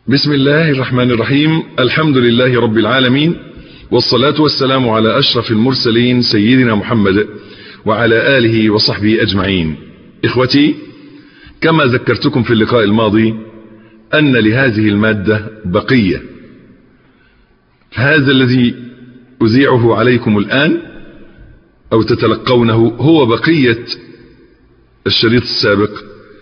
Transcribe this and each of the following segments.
بسم الله الرحمن الرحيم الحمد لله رب العالمين والصلاة والسلام على أشرف المرسلين سيدنا محمد وعلى آله وصحبه أجمعين إخوتي كما ذكرتكم في اللقاء الماضي أن لهذه المادة بقية هذا الذي أذيعه عليكم الآن أو تتلقونه هو بقية الشريط السابق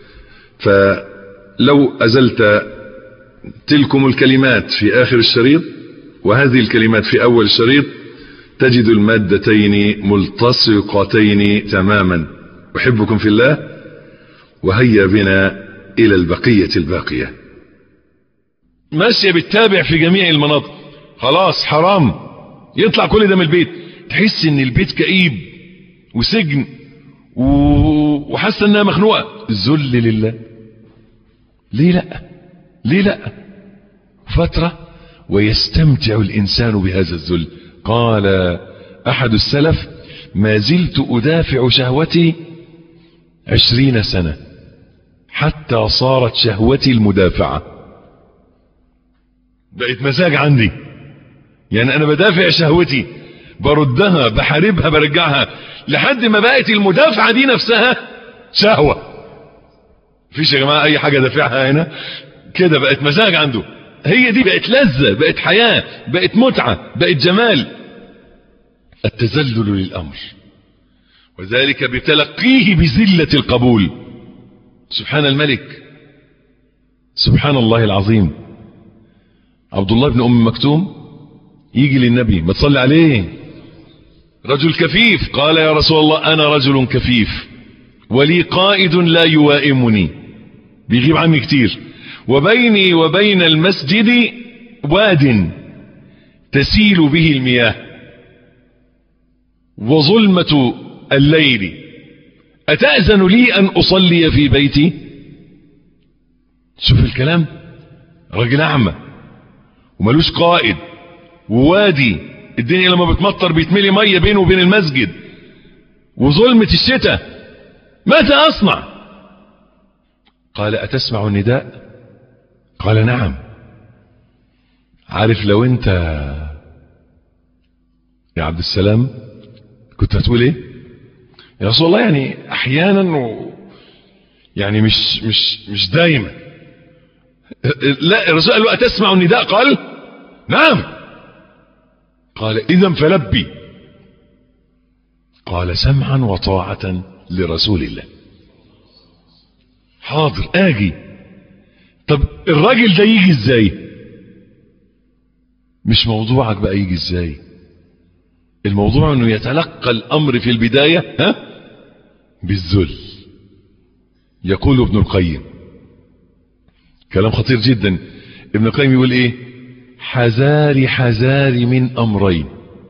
فلو أزلت تلكم الكلمات في آخر الشريط وهذه الكلمات في أول الشريط تجد المادتين ملتصقتين تماما أحبكم في الله وهيا بنا إلى البقية الباقية ماشية بالتابع في جميع المناطق خلاص حرام يطلع كل ده من البيت تحس ان البيت كئيب وسجن وحاسه انها مخنوقه ذل لله ليه لا ليه لا فتره ويستمتع الانسان بهذا الذل قال احد السلف ما زلت ادافع شهوتي عشرين سنه حتى صارت شهوتي المدافعه بقت مزاج عندي يعني انا بدافع شهوتي بردها بحاربها برجعها لحد ما بقت المدافعة دي نفسها شهوة فيش يا جماعة اي حاجة دافعها هنا كده بقت مزاج عنده هي دي بقت لذة بقت حياة بقت متعة بقت جمال التذلل للأمر وذلك بتلقيه بزلة القبول سبحان الملك سبحان الله العظيم عبد الله بن أم مكتوم يجي للنبي ما تصلي عليه رجل كفيف قال يا رسول الله أنا رجل كفيف ولي قائد لا يوائمني بيغيب عني كتير وبيني وبين المسجد واد تسيل به المياه وظلمة الليل أتأذن لي أن أصلي في بيتي شوف الكلام راجل أعمى وملوش قائد ووادي الدنيا لما بتمطر بيتملي مية بينه وبين المسجد وظلمة الشتاء ماذا أصنع قال أتسمع النداء قال نعم عارف لو انت يا عبد السلام كنت هتقول ايه يا رسول الله يعني احيانا و يعني مش مش مش دايما لا الرسول قال له أتسمع النداء قال نعم قال إذا فلبي قال سمعا وطاعة لرسول الله حاضر آجي طب الراجل ده يجي ازاي مش موضوعك بقى يجي ازاي الموضوع انه يتلقى الامر في البداية ها بالذل يقول ابن القيم كلام خطير جدا ابن القيم يقول ايه حذاري حذاري من امرين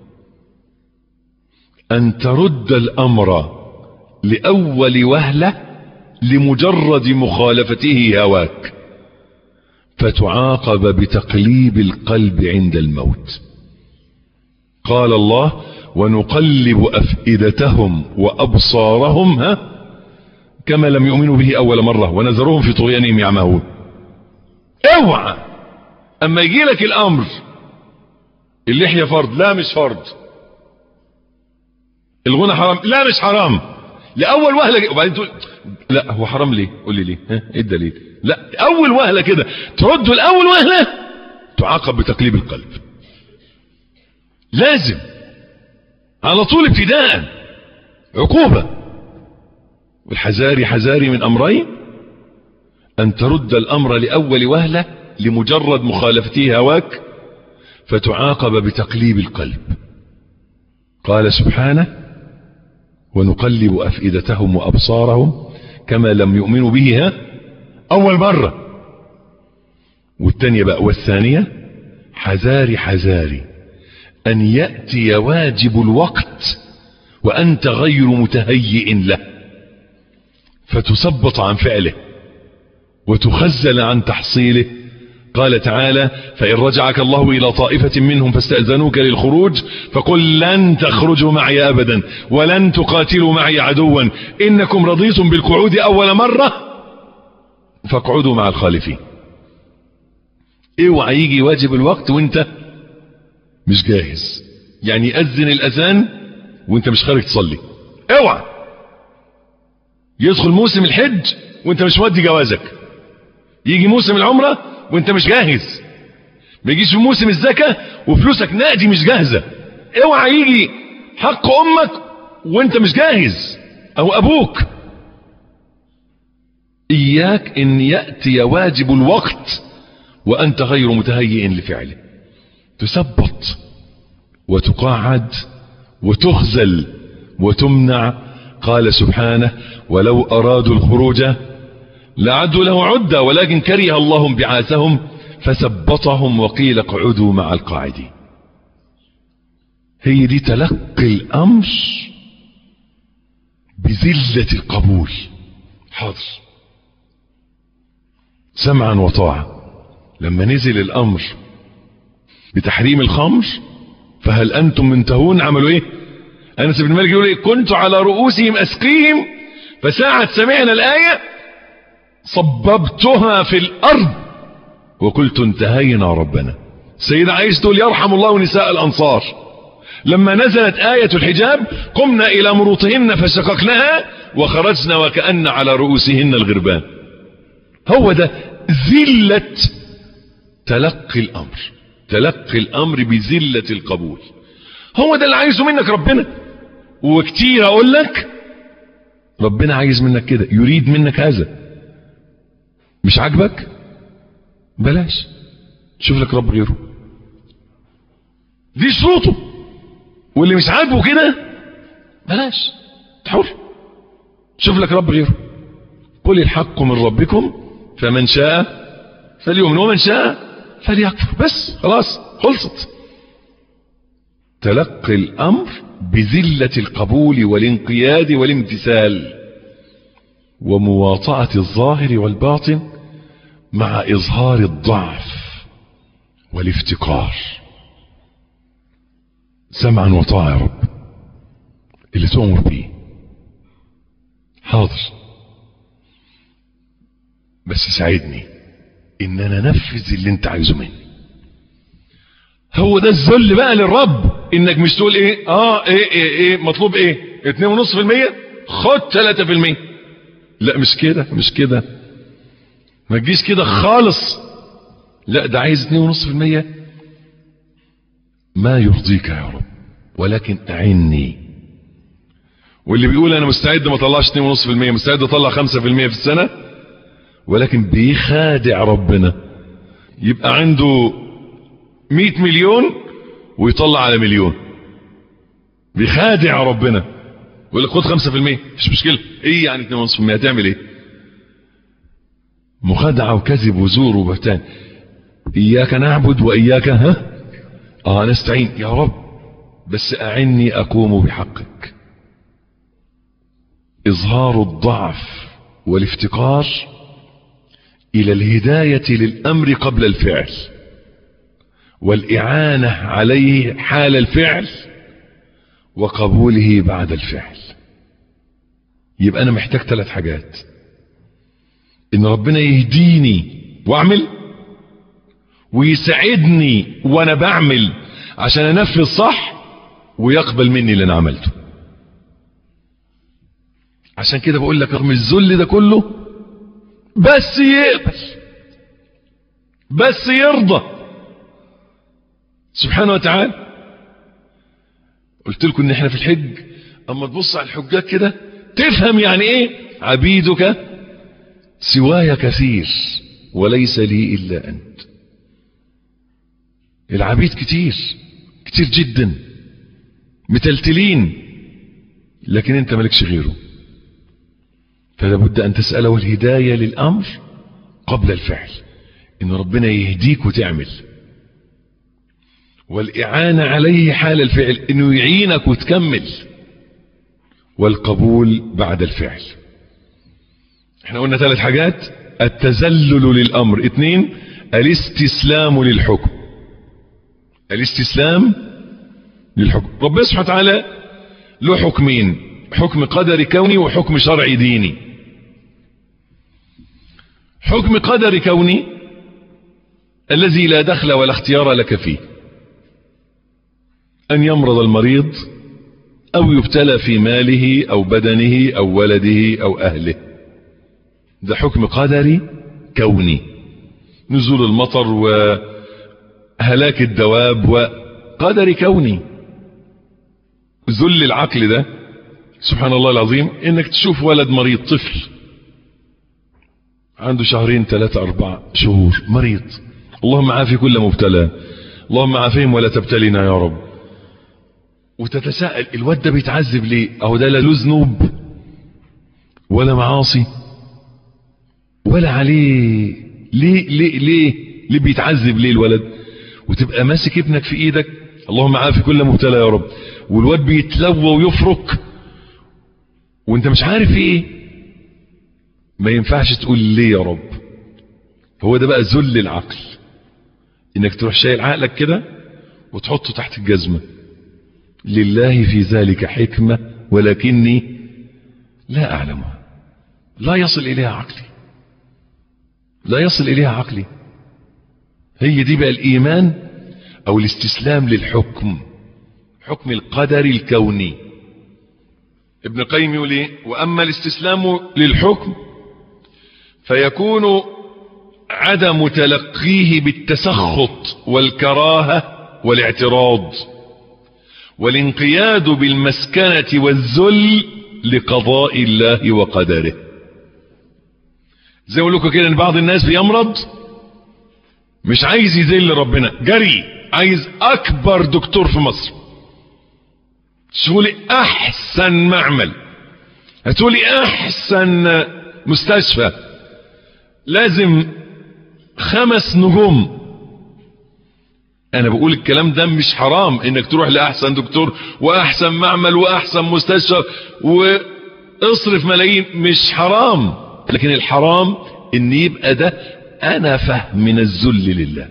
ان ترد الامر لاول وهلة لمجرد مخالفته هواك فتعاقب بتقليب القلب عند الموت قال الله ونقلب افئدتهم وابصارهم ها كما لم يؤمنوا به اول مرة ونذرهم في طغيانهم يعمهون اوعى اما يجي لك الامر اللحية فرض لا مش فرض الغنى حرام لا مش حرام لاول وهلة وبعدين تقول لا هو حرام ليه قول لي ليه ها ايه الدليل لا اول وهلة كده ترد الاول وهلة تعاقب بتقليب القلب لازم على طول ابتداء عقوبة والحذاري حذاري من امرين ان ترد الامر لاول وهلة لمجرد مخالفته هواك فتعاقب بتقليب القلب قال سبحانه ونقلب أفئدتهم وأبصارهم كما لم يؤمنوا به ها أول مرة والثانية بقى والثانية حذاري حذاري أن يأتي واجب الوقت وأنت غير متهيئ له فتثبط عن فعله وتخزل عن تحصيله قال تعالى فإن رجعك الله إلى طائفة منهم فاستأذنوك للخروج فقل لن تخرجوا معي أبدا ولن تقاتلوا معي عدوا إنكم رضيتم بالقعود أول مرة فاقعدوا مع الخالفين اوعى يجي واجب الوقت وانت مش جاهز يعني يأذن الأذان وانت مش خارج تصلي اوعى يدخل موسم الحج وانت مش مودي جوازك يجي موسم العمرة وانت مش جاهز ما يجيش في موسم الزكاة وفلوسك نقدي مش جاهزة اوعى يجي حق امك وانت مش جاهز او ابوك اياك ان يأتي واجب الوقت وانت غير متهيئ لفعله تثبط وتقاعد وتخزل وتمنع قال سبحانه ولو أرادوا الخروج لعدوا له عدة ولكن كره الله بعاثهم فثبطهم وقيل اقعدوا مع القاعدين هي دي تلقي الأمر بذلة القبول حاضر سمعا وطاعة لما نزل الأمر بتحريم الخمر فهل أنتم منتهون عملوا إيه أنس بن مالك يقول إيه كنت على رؤوسهم أسقيهم فساعة سمعنا الآية صببتها في الأرض وقلت انتهينا ربنا سيدة عائشة تقول يرحم الله نساء الأنصار لما نزلت آية الحجاب قمنا إلى مروطهن فشققناها وخرجنا وكأن على رؤوسهن الغربان هو ده ذلة تلقي الأمر تلقي الأمر بذلة القبول هو ده اللي عايزه منك ربنا وكتير أقول لك ربنا عايز منك كده يريد منك هذا مش عاجبك بلاش شوف لك رب غيره دي شروطه واللي مش عاجبه كده بلاش تحر شوف لك رب غيره قل الحق من ربكم فمن شاء فليؤمن ومن شاء فليكفر بس خلاص خلصت تلقي الأمر بذلة القبول والانقياد والامتثال ومواطأة الظاهر والباطن مع إظهار الضعف والافتقار سمعا وطاعة يا رب اللي تؤمر بيه حاضر بس ساعدني ان انا انفذ اللي انت عايزه مني هو ده الذل بقى للرب انك مش تقول ايه اه ايه ايه, إيه مطلوب ايه اتنين ونص في المية خد تلاتة في المية لا مش كده مش كده ما تجيش كده خالص لا ده عايز اتنين ونص في المية ما يرضيك يا رب ولكن اعني واللي بيقول انا مستعد ما اطلعش اتنين ونص في المية مستعد اطلع خمسة في المية في السنة ولكن بيخادع ربنا يبقى عنده مئة مليون ويطلع على مليون بيخادع ربنا يقول لك خد خمسة في المية مش مشكلة ايه يعني اتنين ونص في المية هتعمل ايه مخادعة وكذب وزور وبهتان اياك نعبد واياك ها اه نستعين يا رب بس اعني اقوم بحقك اظهار الضعف والافتقار الى الهداية للامر قبل الفعل والاعانة عليه حال الفعل وقبوله بعد الفعل يبقى انا محتاج ثلاث حاجات ان ربنا يهديني واعمل ويساعدني وانا بعمل عشان انفذ صح ويقبل مني اللي انا عملته عشان كده بقول لك رغم الذل ده كله بس يقبل بس يرضى سبحانه وتعالى قلت لكم ان احنا في الحج اما تبص على الحجاج كده تفهم يعني ايه عبيدك سواي كثير وليس لي الا انت العبيد كتير كتير جدا متلتلين لكن انت مالكش غيره فلا بد ان تسأله الهداية للامر قبل الفعل ان ربنا يهديك وتعمل والاعانة عليه حال الفعل انه يعينك وتكمل والقبول بعد الفعل احنا قلنا ثلاث حاجات التذلل للامر اثنين الاستسلام للحكم الاستسلام للحكم ربنا سبحانه وتعالى له حكمين حكم قدري كوني وحكم شرعي ديني حكم قدري كوني الذي لا دخل ولا اختيار لك فيه أن يمرض المريض أو يبتلى في ماله أو بدنه أو ولده أو أهله ده حكم قدري كوني نزول المطر وهلاك الدواب وقدر كوني ذل العقل ده سبحان الله العظيم انك تشوف ولد مريض طفل عنده شهرين ثلاثة أربعة شهور مريض اللهم عافي كل مبتلى اللهم عافيهم ولا تبتلنا يا رب وتتساءل الواد ده بيتعذب ليه اهو ده لا له ذنوب ولا معاصي ولا عليه ليه ليه ليه ليه بيتعذب ليه الولد وتبقى ماسك ابنك في ايدك اللهم عافي كل مبتلى يا رب والواد بيتلوى ويفرك وانت مش عارف ايه ما ينفعش تقول ليه يا رب هو ده بقى ذل العقل انك تروح شايل عقلك كده وتحطه تحت الجزمة لله في ذلك حكمة ولكني لا أعلمها لا يصل إليها عقلي لا يصل إليها عقلي هي دي بقى الإيمان أو الاستسلام للحكم حكم القدر الكوني ابن القيم يقول ايه وأما الاستسلام للحكم فيكون عدم تلقيه بالتسخط والكراهة والاعتراض والانقياد بالمسكنة والذل لقضاء الله وقدره زي ما لكم كده ان بعض الناس بيمرض مش عايز يذل ربنا جري عايز اكبر دكتور في مصر تقولي احسن معمل هتقولي احسن مستشفى لازم خمس نجوم انا بقول الكلام ده مش حرام انك تروح لاحسن دكتور واحسن معمل واحسن مستشفى واصرف ملايين مش حرام لكن الحرام ان يبقى ده انا فهم من الذل لله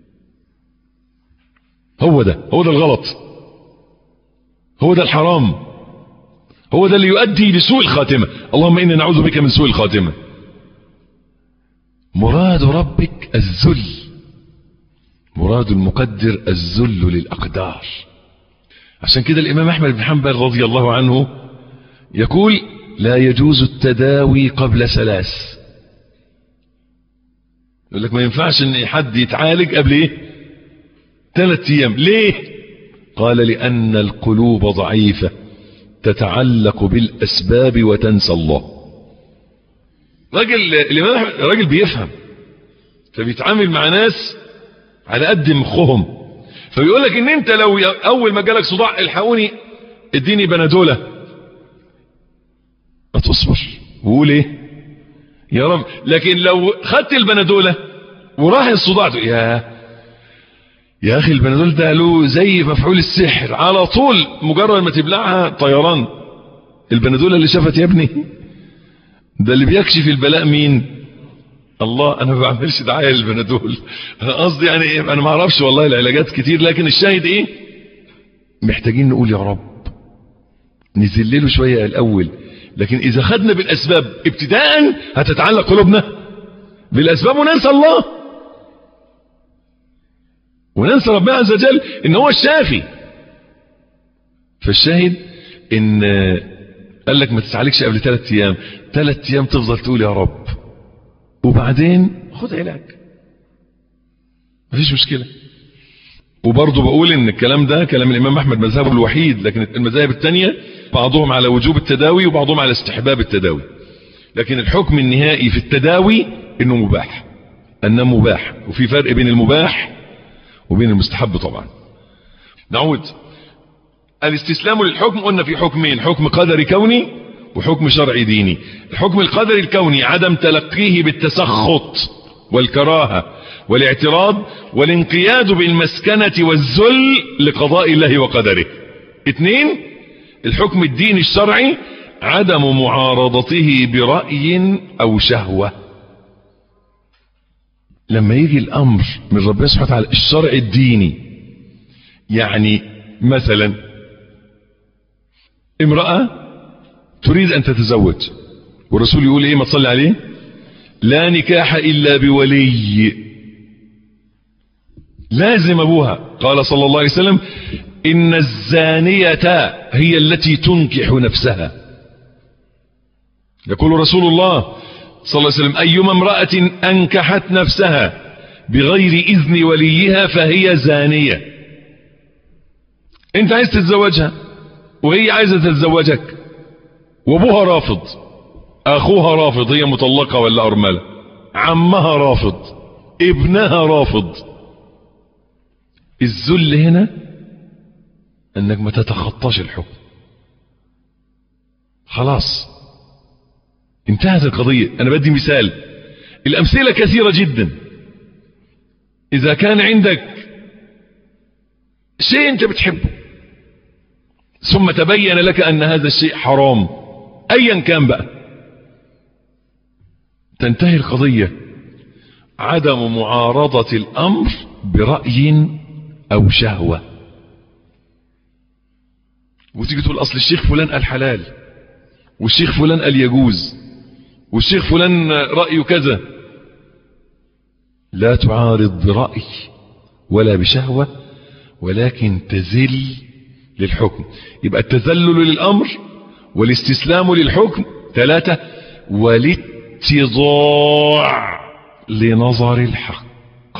هو ده هو ده الغلط هو ده الحرام هو ده اللي يؤدي لسوء الخاتمة اللهم إنا نعوذ بك من سوء الخاتمة مراد ربك الذل مراد المقدر الذل للأقدار عشان كده الإمام أحمد بن حنبل رضي الله عنه يقول لا يجوز التداوي قبل ثلاث يقول لك ما ينفعش ان حد يتعالج قبل ايه ثلاث ايام ليه قال لأن القلوب ضعيفة تتعلق بالأسباب وتنسى الله راجل الإمام راجل بيفهم فبيتعامل مع ناس على قد مخهم فبيقول لك ان انت لو اول ما جالك صداع الحقوني اديني بنادوله ما تصبر وقول ايه يا رب لكن لو خدت البنادوله وراح الصداع يا يا اخي البنادول ده له زي مفعول السحر على طول مجرد ما تبلعها طيران البنادول اللي شافت يا ابني ده اللي بيكشف البلاء مين الله انا ما بعملش دعايه للبنادول انا قصدي يعني ايه انا ما اعرفش والله العلاجات كتير لكن الشاهد ايه محتاجين نقول يا رب نذلله شويه الاول لكن اذا خدنا بالاسباب ابتداء هتتعلق قلوبنا بالاسباب وننسى الله وننسى ربنا عز وجل ان هو الشافي فالشاهد ان قال لك ما تتعالجش قبل ثلاث ايام ثلاث ايام تفضل تقول يا رب وبعدين خد علاج مفيش مشكلة وبرضه بقول ان الكلام ده كلام الامام احمد مذهبه الوحيد لكن المذاهب التانية بعضهم على وجوب التداوي وبعضهم على استحباب التداوي لكن الحكم النهائي في التداوي انه مباح انه مباح وفي فرق بين المباح وبين المستحب طبعا نعود الاستسلام للحكم قلنا في حكمين حكم قدري كوني وحكم شرعي ديني الحكم القدري الكوني عدم تلقيه بالتسخط والكراهة والاعتراض والانقياد بالمسكنة والذل لقضاء الله وقدره اثنين الحكم الديني الشرعي عدم معارضته برأي او شهوة لما يجي الامر من ربنا سبحانه وتعالى الشرع الديني يعني مثلا امرأة تريد ان تتزوج والرسول يقول ايه ما تصلي عليه لا نكاح الا بولي لازم ابوها قال صلى الله عليه وسلم ان الزانية هي التي تنكح نفسها يقول رسول الله صلى الله عليه وسلم ايما امرأة انكحت نفسها بغير اذن وليها فهي زانية انت عايز تتزوجها وهي عايزة تتزوجك وابوها رافض اخوها رافض هي مطلقة ولا ارملة عمها رافض ابنها رافض الذل هنا انك ما تتخطاش الحكم خلاص انتهت القضية انا بدي مثال الامثلة كثيرة جدا اذا كان عندك شيء انت بتحبه ثم تبين لك ان هذا الشيء حرام ايا كان بقى تنتهي القضية عدم معارضة الامر برأي او شهوة وتيجي تقول اصل الشيخ فلان قال حلال والشيخ فلان قال يجوز والشيخ فلان رأيه كذا لا تعارض برأي ولا بشهوة ولكن تزل للحكم يبقى التذلل للأمر والاستسلام للحكم ثلاثة والاتضاع لنظر الحق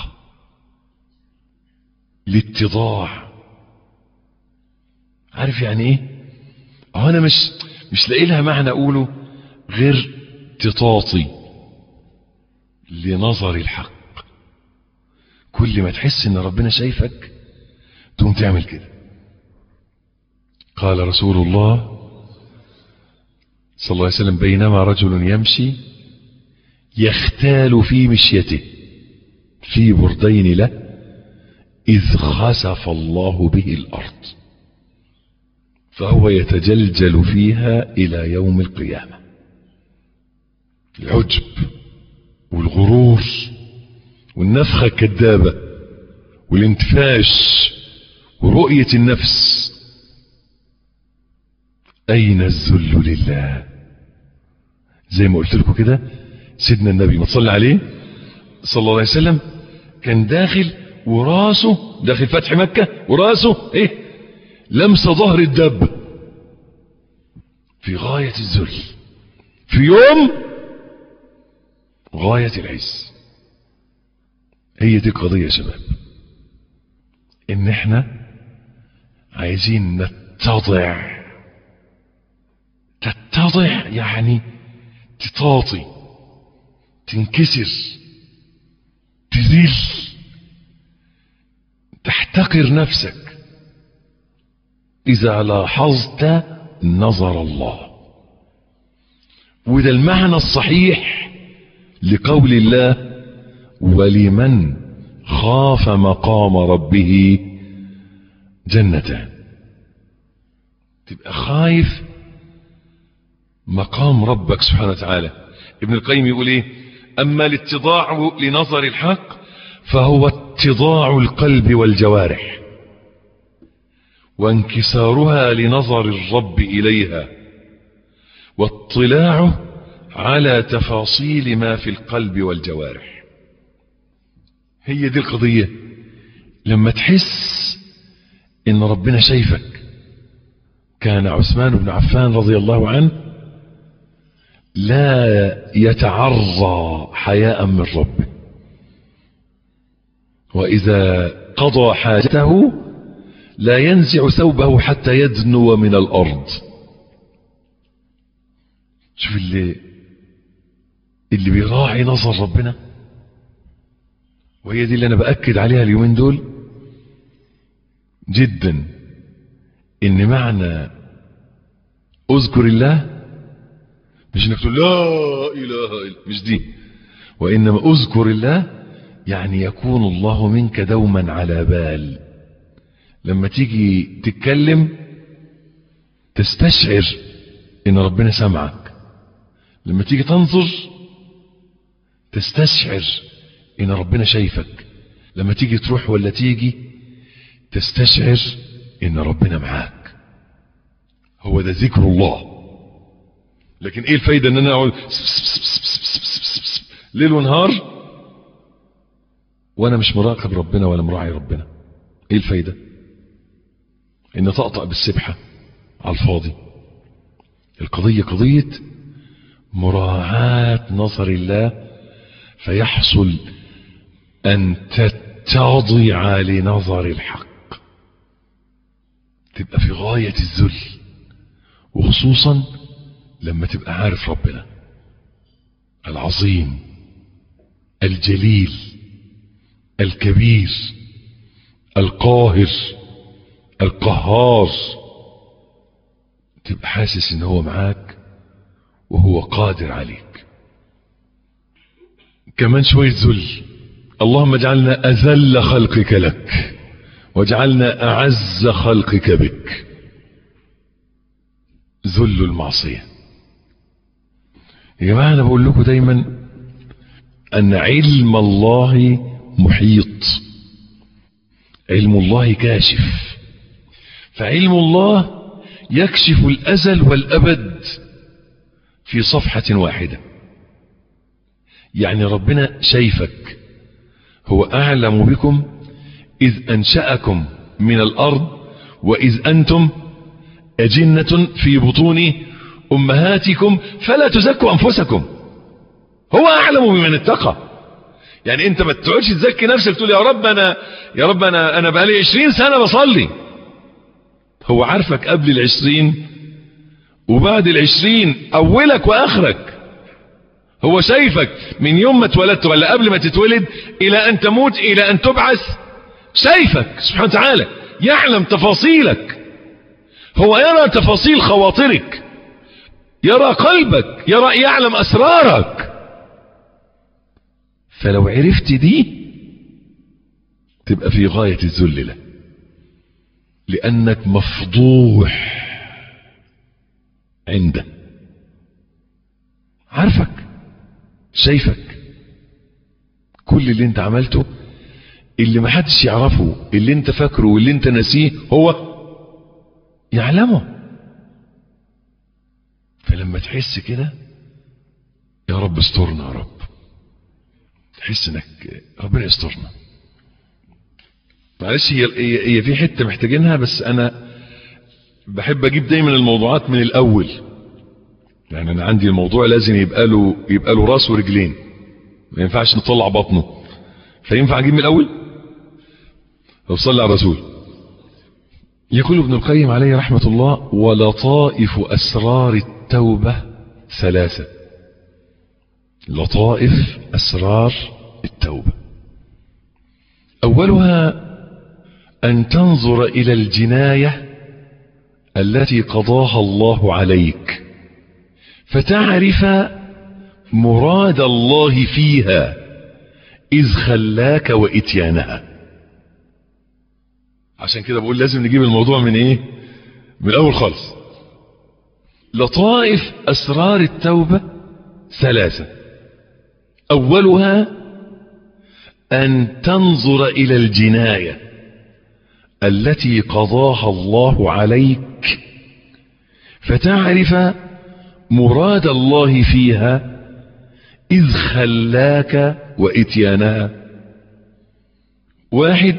الاتضاع عارف يعني ايه اه انا مش مش لاقي لها معنى اقوله غير تطاطي لنظر الحق كل ما تحس ان ربنا شايفك تقوم تعمل كده قال رسول الله صلى الله عليه وسلم بينما رجل يمشي يختال في مشيته في بردين له إذ خسف الله به الأرض فهو يتجلجل فيها إلى يوم القيامة العجب والغرور والنفخة الكذابة والانتفاش ورؤية النفس أين الذل لله زي ما قلت لكم كده سيدنا النبي ما تصلي عليه صلى الله عليه وسلم كان داخل وراسه داخل فتح مكة وراسه ايه لمس ظهر الدب في غاية الذل في يوم غاية العز هي دي القضية يا شباب ان احنا عايزين نتضع تتضع يعني تطاطي تنكسر تذل تحتقر نفسك اذا لاحظت نظر الله وده المعنى الصحيح لقول الله ولمن خاف مقام ربه جنتان تبقى خايف مقام ربك سبحانه وتعالى ابن القيم يقول ايه اما الاتضاع لنظر الحق فهو اتضاع القلب والجوارح وانكسارها لنظر الرب اليها واطلاعه على تفاصيل ما في القلب والجوارح هي دي القضية لما تحس ان ربنا شايفك كان عثمان بن عفان رضي الله عنه لا يتعرى حياء من ربه وإذا قضى حاجته لا ينزع ثوبه حتى يدنو من الأرض شوف اللي اللي بيراعي نظر ربنا وهي دي اللي أنا بأكد عليها اليومين دول جدا إن معنى أذكر الله مش انك تقول لا اله الا مش دي وانما اذكر الله يعني يكون الله منك دوما على بال لما تيجي تتكلم تستشعر ان ربنا سمعك لما تيجي تنظر تستشعر ان ربنا شايفك لما تيجي تروح ولا تيجي تستشعر ان ربنا معاك هو ده ذكر الله لكن ايه الفايدة ان انا اقعد ليل ونهار وانا مش مراقب ربنا ولا مراعي ربنا ايه الفايدة ان تقطع بالسبحة على الفاضي القضية قضية مراعاة نظر الله فيحصل ان تتضع لنظر الحق تبقى في غاية الذل وخصوصا لما تبقى عارف ربنا العظيم الجليل الكبير القاهر القهار تبقى حاسس ان هو معاك وهو قادر عليك كمان شوية ذل اللهم اجعلنا اذل خلقك لك واجعلنا اعز خلقك بك ذل المعصية يا جماعة انا بقول لكم دايما ان علم الله محيط علم الله كاشف فعلم الله يكشف الازل والابد في صفحة واحدة يعني ربنا شايفك هو اعلم بكم اذ انشأكم من الارض واذ انتم اجنة في بطون امهاتكم فلا تزكوا انفسكم هو اعلم بمن اتقى يعني انت ما تقعدش تزكي نفسك تقول يا رب انا يا رب انا انا بقالي 20 سنه بصلي هو عارفك قبل العشرين وبعد العشرين اولك واخرك هو شايفك من يوم ما اتولدت ولا قبل ما تتولد الى ان تموت الى ان تبعث شايفك سبحانه وتعالى يعلم تفاصيلك هو يرى تفاصيل خواطرك يرى قلبك يرى يعلم اسرارك فلو عرفت دي تبقى في غاية الذل له لأنك مفضوح عنده عارفك شايفك كل اللي انت عملته اللي ما حدش يعرفه اللي انت فاكره واللي انت ناسيه هو يعلمه فلما تحس كده يا رب استرنا يا رب تحس انك ربنا يسترنا معلش هي هي في حته محتاجينها بس انا بحب اجيب دايما الموضوعات من الاول يعني انا عندي الموضوع لازم يبقى له يبقى له راس ورجلين ما ينفعش نطلع بطنه فينفع اجيب من الاول طب صلي على الرسول يقول ابن القيم عليه رحمه الله ولطائف اسرار التوبه ثلاثه لطائف اسرار التوبه اولها ان تنظر الى الجنايه التي قضاها الله عليك فتعرف مراد الله فيها اذ خلاك واتيانها عشان كده بقول لازم نجيب الموضوع من ايه من الاول خالص لطائف اسرار التوبه ثلاثه اولها ان تنظر الى الجنايه التي قضاها الله عليك فتعرف مراد الله فيها اذ خلاك واتيانها واحد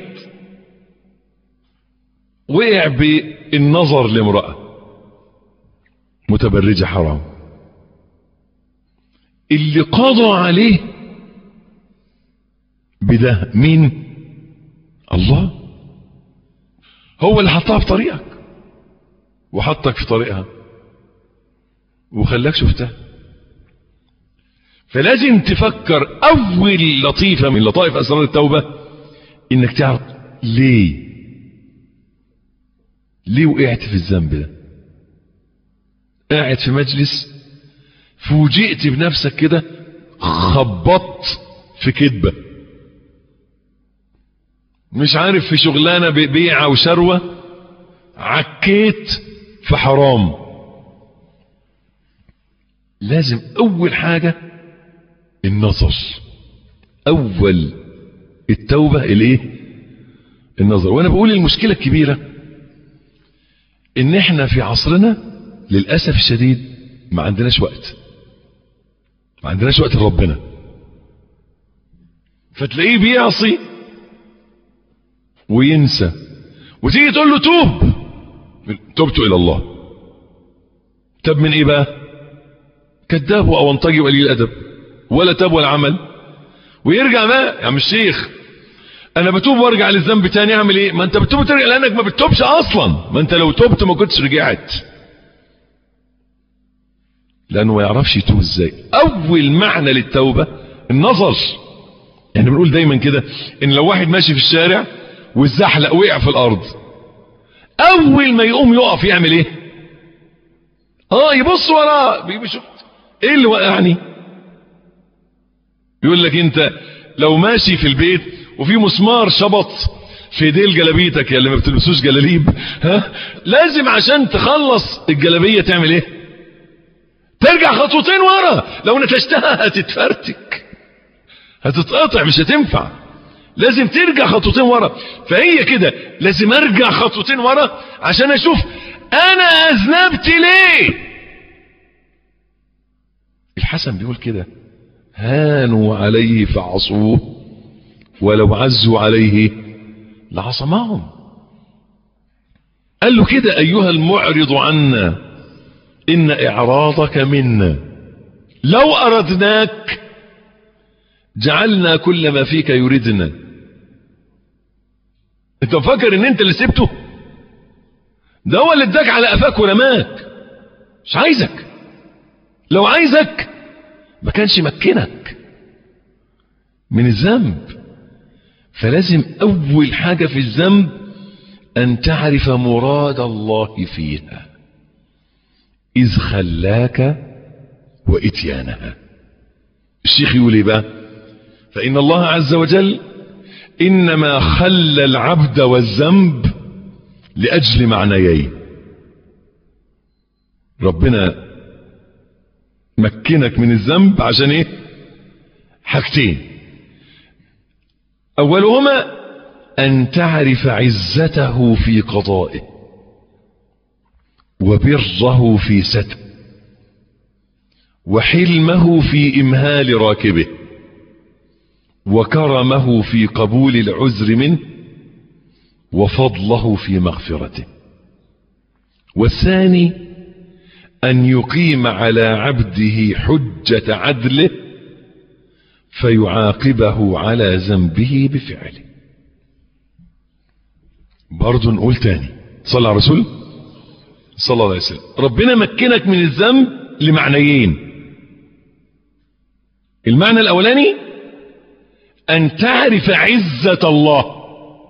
وقع بالنظر لامراه متبرجه حرام اللي قضى عليه بده مين الله هو اللي حطها في طريقك وحطك في طريقها وخلاك شفتها فلازم تفكر اول لطيفة من لطائف اسرار التوبة انك تعرف ليه ليه وقعت في الذنب ده قاعد في مجلس فوجئت بنفسك كده خبطت في كذبه مش عارف في شغلانة بيعة وشروة عكيت في حرام لازم اول حاجة النظر اول التوبة الايه النظر وانا بقول المشكلة الكبيرة ان احنا في عصرنا للأسف الشديد ما عندناش وقت ما عندناش وقت لربنا فتلاقيه بيعصي وينسى وتيجي تقول له توب تبت الى الله تاب من ايه بقى كذاب او انطجي وقليل الادب ولا تاب ولا عمل ويرجع بقى يا عم الشيخ انا بتوب وارجع للذنب تاني اعمل ايه ما انت بتوب وترجع لانك ما بتتوبش اصلا ما انت لو توبت ما كنتش رجعت لانه ما يعرفش يتوب ازاي اول معنى للتوبه النظر يعني بنقول دايما كده ان لو واحد ماشي في الشارع والزحلق وقع في الارض اول ما يقوم يقف يعمل ايه اه يبص وراه بيشوف ايه اللي وقعني يقول لك انت لو ماشي في البيت وفي مسمار شبط في ديل جلابيتك يا اللي ما بتلبسوش جلاليب ها لازم عشان تخلص الجلابيه تعمل ايه ترجع خطوتين ورا لو نتشتها هتتفرتك هتتقطع مش هتنفع لازم ترجع خطوتين ورا فهي كده لازم ارجع خطوتين ورا عشان اشوف انا اذنبت ليه الحسن بيقول كده هانوا عليه فعصوه ولو عزوا عليه لعصمهم قال له كده ايها المعرض عنا ان اعراضك منا لو اردناك جعلنا كل ما فيك يريدنا انت مفكر ان انت اللي سبته ده هو اللي اداك على قفاك ورماك مش عايزك لو عايزك ما كانش مكنك من الذنب فلازم اول حاجة في الذنب ان تعرف مراد الله فيها اذ خلاك واتيانها الشيخ يقول ايه بقى فان الله عز وجل انما خلى العبد والذنب لاجل معنيين ربنا مكنك من الذنب عشان ايه حاجتين اولهما ان تعرف عزته في قضائه وبره في ستر وحلمه في امهال راكبه وكرمه في قبول العذر منه وفضله في مغفرته والثاني ان يقيم على عبده حجة عدله فيعاقبه على ذنبه بفعله برضو نقول تاني صلى على رسول صلى الله عليه وسلم ربنا مكنك من الذنب لمعنيين المعنى الاولاني ان تعرف عزة الله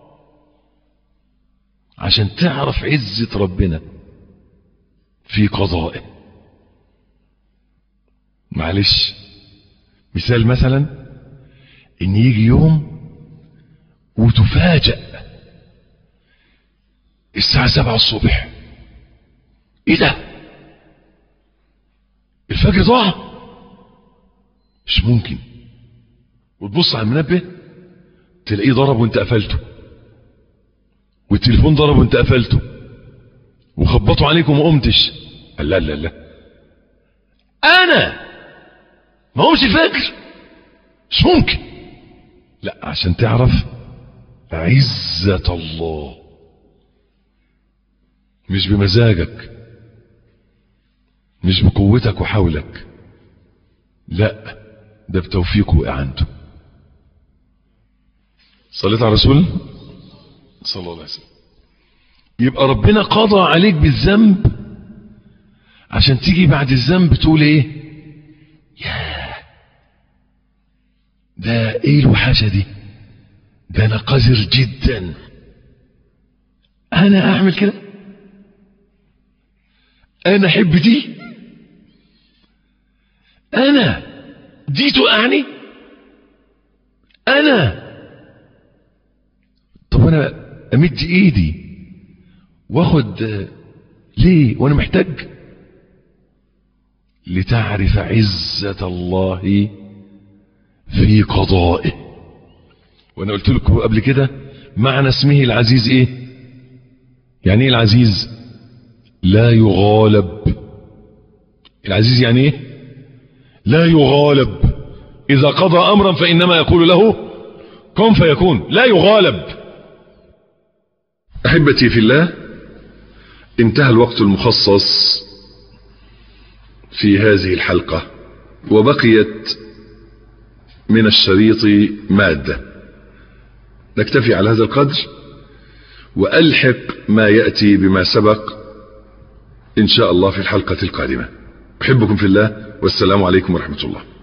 عشان تعرف عزة ربنا في قضائه معلش مثال مثلا ان يجي يوم وتفاجأ الساعة سبعة الصبح ايه ده الفجر ضاع مش ممكن وتبص على المنبه تلاقيه ضرب وانت قفلته والتليفون ضرب وانت قفلته وخبطوا عليك وما قمتش قال لا لا لا انا ما قمش الفجر مش ممكن لا عشان تعرف عزة الله مش بمزاجك مش بقوتك وحولك لا ده بتوفيقه وإعانته صليت على الرسول صلى الله عليه وسلم يبقى ربنا قضى عليك بالذنب عشان تيجي بعد الذنب تقول ايه يا ده ايه الوحشة دي ده انا قذر جدا انا اعمل كده انا احب دي انا دي توقعني انا طب انا امد ايدي واخد ليه وانا محتاج لتعرف عزة الله في قضائه وانا قلت لكم قبل كده معنى اسمه العزيز ايه يعني ايه العزيز لا يغالب العزيز يعني ايه لا يغالب اذا قضى امرا فانما يقول له كن فيكون لا يغالب احبتي في الله انتهى الوقت المخصص في هذه الحلقة وبقيت من الشريط مادة نكتفي على هذا القدر وألحق ما يأتي بما سبق إن شاء الله في الحلقة القادمة أحبكم في الله والسلام عليكم ورحمة الله